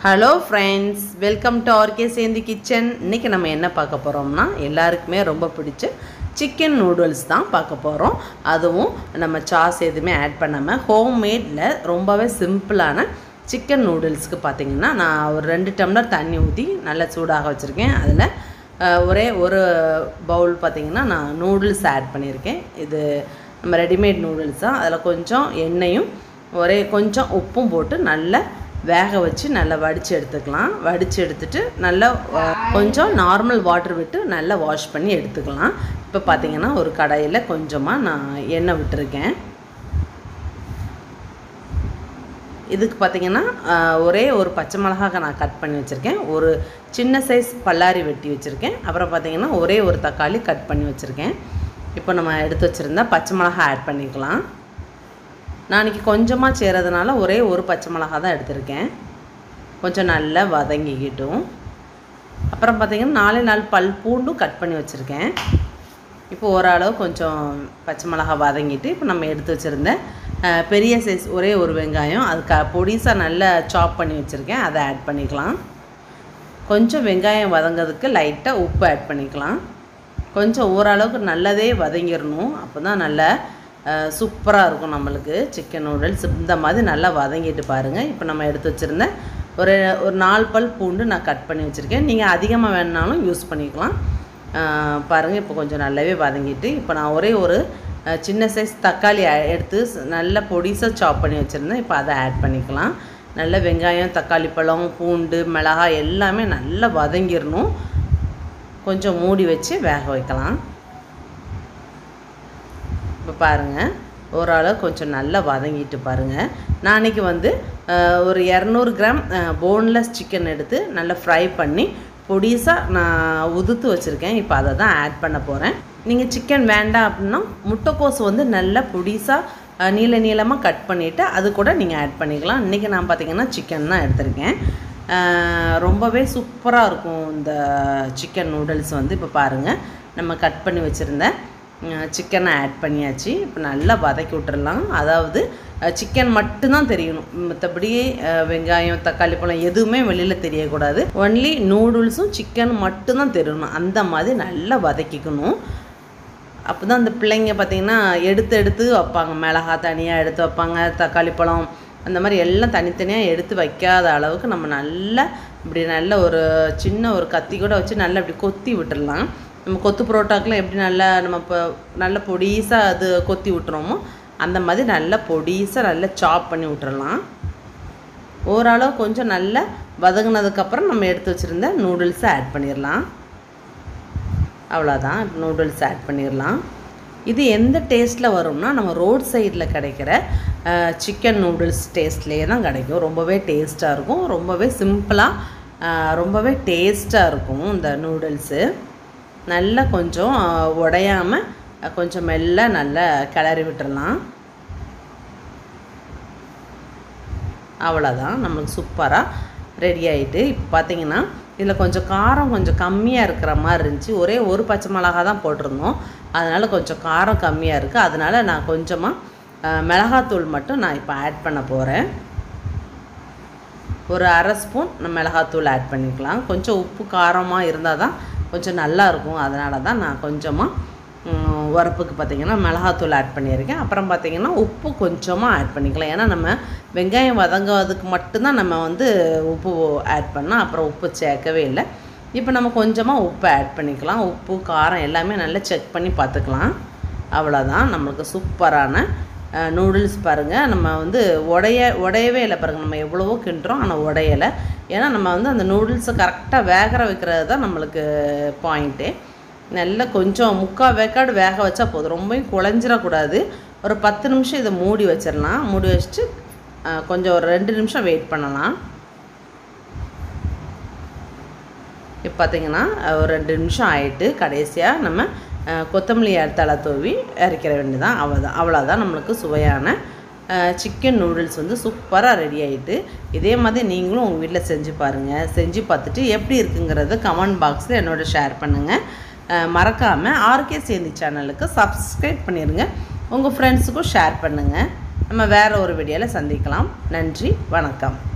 hello friends welcome to RK Senthi kitchen இன்றைக்கி நம்ம என்ன பார்க்க போகிறோம்னா எல்லாருக்குமே ரொம்ப பிடிச்ச சிக்கன் நூடுல்ஸ் தான் பார்க்க போகிறோம் அதுவும் நம்ம சாஸ் எதுவுமே ஆட் பண்ணாமல் ஹோம்மேடில் ரொம்பவே சிம்பிளான சிக்கன் நூடுல்ஸ்க்கு பார்த்தீங்கன்னா நான் ஒரு ரெண்டு டம்ளர் தண்ணி ஊற்றி நல்லா சூடாக வச்சுருக்கேன் அதில் அஹ், ஒரே ஒரு பவுல் பார்த்தீங்கன்னா நான் நூடுல்ஸ் ஆட் பண்ணியிருக்கேன் இது நம்ம ரெடிமேட் நூடுல்ஸ் தான் அதில் கொஞ்சம் எண்ணெயும் ஒரே கொஞ்சம் உப்பும் போட்டு நல்லா வேக வச்சு நல்லா வடித்து எடுத்துக்கலாம் வடித்து எடுத்துட்டு நல்லா அஹ், கொஞ்சம் நார்மல் வாட்டர் விட்டு நல்லா வாஷ் பண்ணி எடுத்துக்கலாம் இப்போ பார்த்தீங்கன்னா ஒரு கடாயில் கொஞ்சமாக நான் எண்ணெய் விட்டுருக்கேன் இதுக்கு பார்த்தீங்கன்னா ஆஹ், ஒரே ஒரு பச்சை மிளகாய் நான் கட் பண்ணி வச்சுருக்கேன் ஒரு சின்ன சைஸ் பல்லாரி வெட்டி வச்சுருக்கேன் அப்புறம் பார்த்தீங்கன்னா ஒரே ஒரு தக்காளி கட் பண்ணி வச்சுருக்கேன் இப்போ நம்ம எடுத்து வச்சுருந்தா பச்சை மிளகாய் ஆட் பண்ணிக்கலாம் நான் இன்னைக்கு கொஞ்சமாக செய்கிறதுனால ஒரே ஒரு பச்சை மிளகாய் தான் எடுத்திருக்கேன் கொஞ்சம் நல்லா வதங்கிக்கிட்டும் அப்புறம் பார்த்தீங்கன்னா நாலே நாலு பல் பூண்டும் கட் பண்ணி வச்சுருக்கேன் இப்போ ஓரளவு கொஞ்சம் பச்சை மிளகாய் வதங்கிட்டு இப்போ நம்ம எடுத்து வச்சுருந்த அஹ், பெரிய சைஸ் ஒரே ஒரு வெங்காயம் அதுக்கு பொடிசாக நல்லா சாப் பண்ணி வச்சுருக்கேன் அதை ஆட் பண்ணிக்கலாம் கொஞ்சம் வெங்காயம் வதங்கிறதுக்கு லைட்டாக உப்பு ஆட் பண்ணிக்கலாம் கொஞ்சம் ஓரளவுக்கு நல்லதே வதங்கிடணும் அப்போ தான் நல்லா சூப்பராக இருக்கும் நம்மளுக்கு சிக்கன் நூடுல்ஸ் இந்த மாதிரி நல்லா வதங்கிட்டு பாருங்கள் இப்போ நம்ம எடுத்து வச்சுருந்த ஒரு ஒரு நாலு பல் பூண்டு நான் கட் பண்ணி வச்சுருக்கேன் நீங்கள் அதிகமாக வேணுனாலும் யூஸ் பண்ணிக்கலாம் பாருங்கள் இப்போ கொஞ்சம் நல்லாவே வதங்கிட்டு இப்போ நான் ஒரே ஒரு அஹ், சின்ன சைஸ் தக்காளி ஆ- எடுத்து ஸ்- நல்ல பொடிசாக சாப் பண்ணி வச்சுருந்தேன் இப்போ அதை ஆட் பண்ணிக்கலாம் நல்ல வெங்காயம் தக்காளி பழம் பூண்டு மிளகாய் எல்லாமே நல்லா வதங்கிடணும் கொஞ்சம் மூடி வச்சு வேக வைக்கலாம் இப்போ பாருங்கள் ஓரளவு கொஞ்சம் நல்லா வதங்கிட்டு பாருங்கள் நான் அன்றைக்கி வந்து அஹ், ஒரு இரநூறு கிராம் போன்லெஸ் சிக்கன் எடுத்து நல்லா ஃப்ரை பண்ணி பொடிசாக நான் உதுத்து வச்சுருக்கேன் இப்போ அதை தான் ஆட் பண்ண போகிறேன் நீங்கள் சிக்கன் வேண்டாம் அப்படின்னா முட்டைக்கோஸ் வந்து நல்லா பொடிசாக நீள நீளமாக கட் பண்ணிவிட்டு அது கூட நீங்கள் ஆட் பண்ணிக்கலாம் இன்றைக்கி நான் பார்த்தீங்கன்னா சிக்கன் தான் எடுத்திருக்கேன் அஹ், ரொம்பவே சூப்பராக இருக்கும் இந்த சிக்கன் நூடுல்ஸ் வந்து இப்போ பாருங்கள் நம்ம கட் பண்ணி வச்சுருந்த சிக்கனை ஆட் பண்ணியாச்சு இப்போ நல்லா வதக்கி விட்டுறலாம் அதாவது சிக்கன் மட்டும்தான் தெரியணும் மற்றபடி வெங்காயம் தக்காளி பழம் எதுவுமே வெளியில் தெரியக்கூடாது ஒன்லி நூடுல்ஸும் சிக்கன் மட்டும்தான் தெரியணும் அந்த மாதிரி நல்லா வதக்கிக்கணும் அப்போ தான் அந்த பிள்ளைங்க பார்த்திங்கன்னா எடுத்து எடுத்து வைப்பாங்க மிளகா தனியாக எடுத்து வைப்பாங்க தக்காளி பழம் அந்த மாதிரி எல்லாம் தனித்தனியாக எடுத்து வைக்காத அளவுக்கு நம்ம நல்லா இப்படி நல்ல ஒரு சின்ன ஒரு கத்தி கூட வச்சு நல்லா இப்படி கொத்தி விட்டுறலாம் நம்ம கொத்து புரோட்டாக்கெலாம் எப்படி நல்லா நம்ம இப்போ நல்ல பொடிசாக அது கொத்தி விட்டுறோமோ அந்த மாதிரி நல்லா பொடிசாக நல்லா சாப் பண்ணி விட்டுறலாம் ஓரளவு கொஞ்சம் நல்லா வதங்கினதுக்கப்புறம் நம்ம எடுத்து வச்சுருந்த நூடுல்ஸை ஆட் பண்ணிடலாம் அவ்வளோதான் நூடுல்ஸ் ஆட் பண்ணிடலாம் இது எந்த டேஸ்ட்டில் வரும்னா நம்ம ரோட் சைடில் கிடைக்கிற சிக்கன் நூடுல்ஸ் டேஸ்ட்லேயே தான் கிடைக்கும் ரொம்பவே டேஸ்ட்டாக இருக்கும் ரொம்பவே சிம்பிளாக ரொம்பவே டேஸ்ட்டாக இருக்கும் இந்த நூடுல்ஸு நல்லா கொஞ்சம் உடையாமல் கொஞ்சம் மெல்ல நல்லா கிளறி விட்டுறலாம் அவ்வளோதான் நம்மளுக்கு சூப்பராக ரெடி ஆகிட்டு இப்போ பார்த்தீங்கன்னா இதில் கொஞ்சம் காரம் கொஞ்சம் கம்மியாக இருக்கிற மாதிரி இருந்துச்சு ஒரே ஒரு பச்சை மிளகா தான் போட்டிருந்தோம் அதனால் கொஞ்சம் காரம் கம்மியாக இருக்குது அதனால் நான் கொஞ்சமாக மிளகாத்தூள் மட்டும் நான் இப்போ ஆட் பண்ண போகிறேன் ஒரு அரை ஸ்பூன் நம்ம மிளகாத்தூள் ஆட் பண்ணிக்கலாம் கொஞ்சம் உப்பு காரமாக இருந்தால் தான் கொஞ்சம் நல்லா இருக்கும் அதனால தான் நான் கொஞ்சமாக ம், உரப்புக்கு பார்த்தீங்கன்னா மிளகாத்தூள் ஆட் பண்ணியிருக்கேன் அப்புறம் பார்த்தீங்கன்னா உப்பு கொஞ்சமாக ஆட் பண்ணிக்கலாம் ஏன்னா நம்ம வெங்காயம் வதங்காததுக்கு மட்டும்தான் நம்ம வந்து உப்பு ஆட் பண்ணோம் அப்புறம் உப்பு சேர்க்கவே இல்லை இப்போ நம்ம கொஞ்சமாக உப்பு ஆட் பண்ணிக்கலாம் உப்பு காரம் எல்லாமே நல்லா செக் பண்ணி பார்த்துக்கலாம் அவ்வளோதான் நம்மளுக்கு சூப்பரான நூடுல்ஸ் பாருங்கள் நம்ம வந்து உடைய உடையவே இல்லை பாருங்கள் நம்ம எவ்வளவோ கிண்டுறோம் ஆனால் உடையலை ஏன்னா நம்ம வந்து அந்த நூடுல்ஸை கரெக்டாக வேகிற வைக்கிறது தான் நம்மளுக்கு பாயிண்ட்டே நல்லா கொஞ்சம் முக்கால் வேக்காடு வேக வச்சா போதும் ரொம்பவும் குழஞ்சிடக்கூடாது ஒரு பத்து நிமிஷம் இதை மூடி வச்சிடலாம் மூடி வச்சுட்டு அஹ், கொஞ்சம் ஒரு ரெண்டு நிமிஷம் வெயிட் பண்ணலாம் இப்போ பார்த்தீங்கன்னா அஹ், ஒரு ரெண்டு நிமிஷம் ஆயிட்டு கடைசியாக நம்ம அஹ், கொத்தமல்லி தலை தூவி இறக்கிற வேண்டியதான் அவ்வளோதான் அவ்வளோதான் நம்மளுக்கு சுவையான சிக்கன் நூடுல்ஸ் வந்து சூப்பராக ரெடி ஆகிட்டு இதே மாதிரி நீங்களும் உங்கள் வீட்டில் செஞ்சு பாருங்கள் செஞ்சு பார்த்துட்டு எப்படி இருக்குங்கிறத கமெண்ட் பாக்ஸில் என்னோட ஷேர் பண்ணுங்கள் மறக்காமல் ஆர்கே சேந்தி சேனலுக்கு சப்ஸ்கிரைப் பண்ணிடுங்க உங்கள் ஃப்ரெண்ட்ஸுக்கும் ஷேர் பண்ணுங்கள் நம்ம வேறு ஒரு வீடியோவில் சந்திக்கலாம் நன்றி வணக்கம்